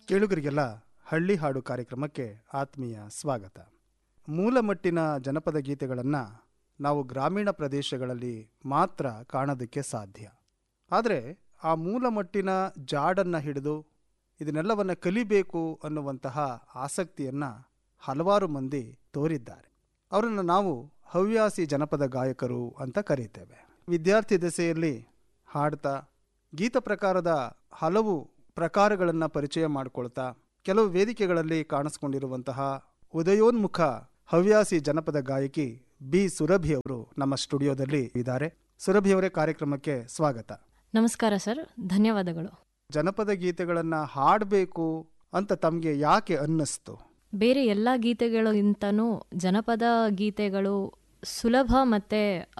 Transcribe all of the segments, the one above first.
ಕೇಳುಗರಿಗೆಲ್ಲ ಹಳ್ಳಿ ಹಾಡು ಕಾರ್ಯಕ್ರಮಕ್ಕೆ ಆತ್ಮೀಯ ಸ್ವಾಗತ ಮೂಲಮಟ್ಟಿನ ಜನಪದ ಗೀತೆಗಳನ್ನು ನಾವು ಗ್ರಾಮೀಣ ಪ್ರದೇಶಗಳಲ್ಲಿ ಮಾತ್ರ ಕಾಣೋದಕ್ಕೆ ಸಾಧ್ಯ ಆದರೆ ಆ ಮೂಲಮಟ್ಟಿನ ಜಾಡನ್ನು ಹಿಡಿದು ಇದನ್ನೆಲ್ಲವನ್ನು ಕಲಿಬೇಕು ಅನ್ನುವಂತಹ ಆಸಕ್ತಿಯನ್ನು ಹಲವಾರು ಮಂದಿ ತೋರಿದ್ದಾರೆ ಅವರನ್ನು ನಾವು ಹವ್ಯಾಸಿ ಜನಪದ ಗಾಯಕರು ಅಂತ ಕರೀತೇವೆ ವಿದ್ಯಾರ್ಥಿ ದೆಸೆಯಲ್ಲಿ ಹಾಡ್ತಾ ಗೀತ ಪ್ರಕಾರದ ಹಲವು ಪ್ರಕಾರಗಳನ್ನು ಪರಿಚಯ ಮಾಡಿಕೊಳ್ತಾ ಕೆಲವು ವೇದಿಕೆಗಳಲ್ಲಿ ಕಾಣಿಸ್ಕೊಂಡಿರುವಂತಹ ಉದಯೋನ್ಮುಖ ಹವ್ಯಾಸಿ ಜನಪದ ಗಾಯಕಿ ಬಿ ಸುರಭಿ ಅವರು ನಮ್ಮ ಸ್ಟುಡಿಯೋದಲ್ಲಿ ಇದ್ದಾರೆ ಸುರಭಿ ಅವರೇ ಕಾರ್ಯಕ್ರಮಕ್ಕೆ ಸ್ವಾಗತ ನಮಸ್ಕಾರ ಸರ್ ಧನ್ಯವಾದಗಳು ಜನಪದ ಗೀತೆಗಳನ್ನು ಹಾಡಬೇಕು ಅಂತ ತಮಗೆ ಯಾಕೆ ಅನ್ನಿಸ್ತು ಬೇರೆ ಎಲ್ಲ ಗೀತೆಗಳಿಗಿಂತನೂ ಜನಪದ ಗೀತೆಗಳು ಸುಲಭ ಮತ್ತು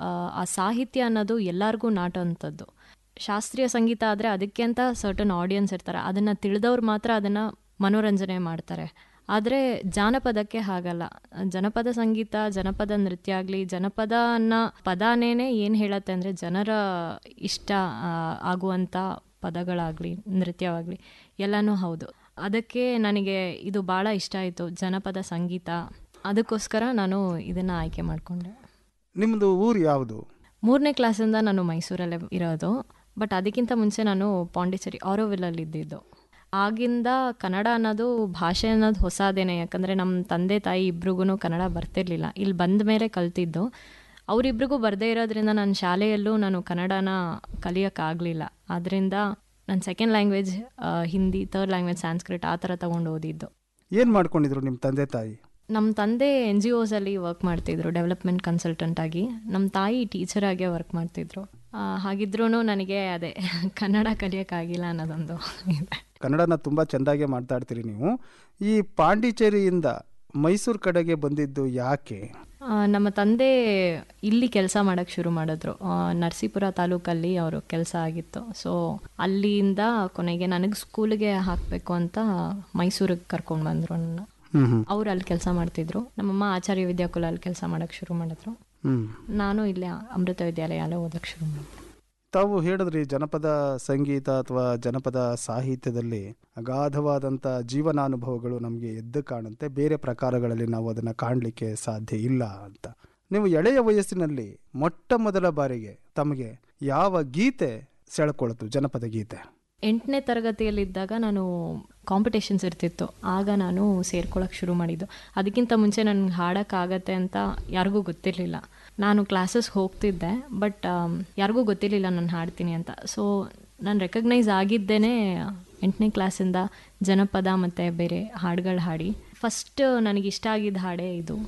ಆ ಸಾಹಿತ್ಯ ಅನ್ನೋದು ಎಲ್ಲರಿಗೂ ನಾಟೋವಂಥದ್ದು ಶಾಸ್ತ್ರೀಯ ಸಂಗೀತ ಆದರೆ ಅದಕ್ಕೆ ಅಂತ ಸರ್ಟನ್ ಆಡಿಯನ್ಸ್ ಇರ್ತಾರೆ ಅದನ್ನು ತಿಳಿದವ್ರು ಮಾತ್ರ ಅದನ್ನು ಮನೋರಂಜನೆ ಮಾಡ್ತಾರೆ ಆದರೆ ಜಾನಪದಕ್ಕೆ ಹಾಗಲ್ಲ ಜನಪದ ಸಂಗೀತ ಜನಪದ ನೃತ್ಯ ಆಗಲಿ ಜನಪದ ಅನ್ನೋ ಪದಾನೇನೆ ಏನು ಹೇಳತ್ತೆ ಅಂದರೆ ಜನರ ಇಷ್ಟ ಆ, ಆಗುವಂಥ ಪದಗಳಾಗಲಿ ನೃತ್ಯವಾಗಲಿ ಎಲ್ಲನೂ ಹೌದು ಅದಕ್ಕೆ ನನಗೆ ಇದು ಭಾಳ ಇಷ್ಟ ಆಯಿತು ಜನಪದ ಸಂಗೀತ ಅದಕ್ಕೋಸ್ಕರ ನಾನು ಇದನ್ನು ಆಯ್ಕೆ ಮಾಡಿಕೊಂಡೆ ನಿಮ್ಮದು ಊರು ಯಾವುದು ಮೂರನೇ ಕ್ಲಾಸಿಂದ ನಾನು ಮೈಸೂರಲ್ಲೇ ಇರೋದು ಬಟ್ ಅದಕ್ಕಿಂತ ಮುಂಚೆ ನಾನು ಪಾಂಡಿಚೇರಿ ಆರೋವಿಲ್ಲಲ್ಲಿ ಇದ್ದಿದ್ದು ಆಗಿಂದ ಕನ್ನಡ ಅನ್ನೋದು ಭಾಷೆ ಅನ್ನೋದು ಹೊಸದೇನೆ ಯಾಕಂದರೆ ನಮ್ಮ ತಂದೆ ತಾಯಿ ಇಬ್ರಿಗೂ ಕನ್ನಡ ಬರ್ತಿರ್ಲಿಲ್ಲ ಇಲ್ಲಿ ಬಂದ ಮೇಲೆ ಕಲ್ತಿದ್ದು ಅವರಿಬ್ರಿಗೂ ಬರದೇ ಇರೋದ್ರಿಂದ ನನ್ನ ಶಾಲೆಯಲ್ಲೂ ನಾನು ಕನ್ನಡನ ಕಲಿಯೋಕ್ಕಾಗಲಿಲ್ಲ ಆದ್ದರಿಂದ ನನ್ನ second language Hindi third language Sanskrit ಆ ಥರ ತೊಗೊಂಡು ಓದಿದ್ದು ಏನು ಮಾಡ್ಕೊಂಡಿದ್ರು ನಿಮ್ಮ ತಂದೆ ತಾಯಿ ನಮ್ಮ ತಂದೆ ಎನ್ ಜಿ ಒಸಲ್ಲಿ ವರ್ಕ್ ಮಾಡ್ತಿದ್ರು ಡೆವಲಪ್ಮೆಂಟ್ ಕನ್ಸಲ್ಟೆಂಟ್ ಆಗಿ ನಮ್ಮ ತಾಯಿ ಟೀಚರ್ ಆಗಿ ವರ್ಕ್ ಮಾಡ್ತಿದ್ರು ಹಾಗಿದ್ರೂ ನನಗೆ ಅದೇ ಕನ್ನಡ ಕಲಿಯೋಕ್ಕಾಗಿಲ್ಲ ಅನ್ನೋದೊಂದು ಇದೆ ಕನ್ನಡನ ತುಂಬ ಚೆಂದಾಗೆ ಮಾತಾಡ್ತೀರಿ ನೀವು ಈ ಪಾಂಡಿಚೇರಿಯಿಂದ ಮೈಸೂರು ಕಡೆಗೆ ಬಂದಿದ್ದು ಯಾಕೆ ಆ, ನಮ್ಮ ತಂದೆ ಇಲ್ಲಿ ಕೆಲಸ ಮಾಡೋಕ್ಕೆ ಶುರು ಮಾಡಿದ್ರು ಆ, ನರಸೀಪುರ ತಾಲೂಕಲ್ಲಿ ಅವರು ಕೆಲಸ ಆಗಿತ್ತು ಸೊ ಅಲ್ಲಿಂದ ಕೊನೆಗೆ ನನಗೆ ಸ್ಕೂಲಿಗೆ ಹಾಕಬೇಕು ಅಂತ ಮೈಸೂರಿಗೆ ಕರ್ಕೊಂಡು ಬಂದರು ನನ್ನ ಹ್ಮ್ ಹ್ಮ್ ಅವ್ರು ಅಲ್ಲಿ ಕೆಲಸ ಮಾಡ್ತಿದ್ರು ನಮ್ಮಮ್ಮ ಆಚಾರ್ಯ ವಿದ್ಯಾಕುಲ ಅಲ್ಲಿ ಕೆಲಸ ಮಾಡೋಕ್ಕೆ ಶುರು ಮಾಡಿದ್ರು ಹ್ಮ್ ನಾನು ಇಲ್ಲೇ ಅಮೃತ ವಿದ್ಯಾಲಯ ಓದಕ್ಕೆ ಶುರು ಮಾಡಿದೆ ತಾವು ಹೇಳಿದ್ರಿ ಜನಪದ ಸಂಗೀತ ಅಥವಾ ಜನಪದ ಸಾಹಿತ್ಯದಲ್ಲಿ ಅಗಾಧವಾದಂಥ ಜೀವನಾನುಭವಗಳು ನಮಗೆ ಎದ್ದು ಕಾಣುತ್ತೆ ಬೇರೆ ಪ್ರಕಾರಗಳಲ್ಲಿ ನಾವು ಅದನ್ನು ಕಾಣಲಿಕ್ಕೆ ಸಾಧ್ಯ ಇಲ್ಲ ಅಂತ ನೀವು ಎಳೆಯ ವಯಸ್ಸಿನಲ್ಲಿ ಮೊಟ್ಟ ಮೊದಲ ಬಾರಿಗೆ ತಮಗೆ ಯಾವ ಗೀತೆ ಸೆಳ್ಕೊಳ್ತು ಜನಪದ ಗೀತೆ ಎಂಟನೇ ತರಗತಿಯಲ್ಲಿದ್ದಾಗ ನಾನು ಕಾಂಪಿಟೇಷನ್ಸ್ ಇರ್ತಿತ್ತು ಆಗ ನಾನು ಸೇರ್ಕೊಳ್ಳೋಕೆ ಶುರು ಮಾಡಿದ್ದು ಅದಕ್ಕಿಂತ ಮುಂಚೆ ನನಗೆ ಹಾಡೋಕ್ಕಾಗತ್ತೆ ಅಂತ ಯಾರಿಗೂ ಗೊತ್ತಿರಲಿಲ್ಲ ನಾನು ಕ್ಲಾಸಸ್ ಹೋಗ್ತಿದ್ದೆ ಬಟ್ ಯಾರಿಗೂ ಗೊತ್ತಿರಲಿಲ್ಲ ನಾನು ಹಾಡ್ತೀನಿ ಅಂತ ಸೊ ನಾನು ರೆಕಗ್ನೈಸ್ ಆಗಿದ್ದೇನೆ ಎಂಟನೇ ಕ್ಲಾಸಿಂದ ಜನಪದ ಮತ್ತು ಬೇರೆ ಹಾಡುಗಳು ಹಾಡಿ ಫಸ್ಟ್ ನನಗೆ ಇಷ್ಟ ಆಗಿದ್ದ ಹಾಡೇ ಇದು